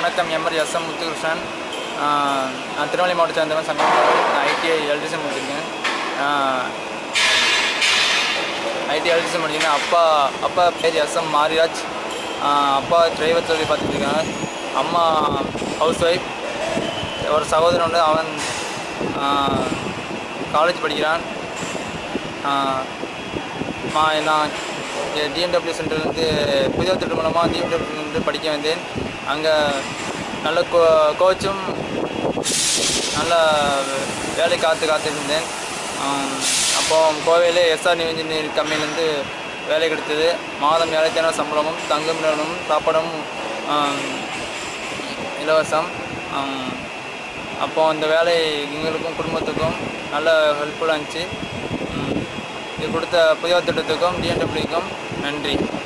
வணக்கம் M R S M Muthukrishnan ஆஹ் நான் திருநெல்வேலி மாவட்டத்தை சேர்ந்தவன் சமீப நான் ஐடிஐ எலக்ட்ரிஷன் முடிச்சிருக்கேன் ஐடிஐ எலக்ட்ரிஷன் முடிச்சிருக்கேன் அப்பா அப்பா பேர் எஸ் எம் மாரிராஜ் ஆஹ் அப்பா டிரைவர் தொழில் பார்த்துட்டு இருக்காங்க அம்மா ஹவுஸ் ஒய்ஃப் ஒரு சகோதரன் உண்டு அவன் காலேஜ் படிக்கிறான் ஆஹ் மா நான் டிஎன்டபிள்யூ சென்டர்லேருந்து புதிய திட்டம் மூலமாக டிஎன்டபிள்யூலேருந்து படிக்க வந்தேன் அங்கே நல்ல கோ கோச்சும் நல்ல வேலை காத்து காத்திருந்தேன் ஆம், அப்போ கோவையில் எஸ்ஆர் இன்ஜினியரிங் கம்பெனிலேருந்து வேலை கிடைத்தது மாதம் ஏழாயிரத்தி சம்பளமும் தங்கும் நிலமும் சாப்பாடும் ஆம், இலவசம் ஆம், அப்போ அந்த வேலை எங்களுக்கும் குடும்பத்துக்கும் நல்ல ஹெல்ப்ஃபுல்லாக இருந்துச்சு ம், இது கொடுத்த புதிய திட்டத்துக்கும் டிஎன்டபிள்யூக்கும் நன்றி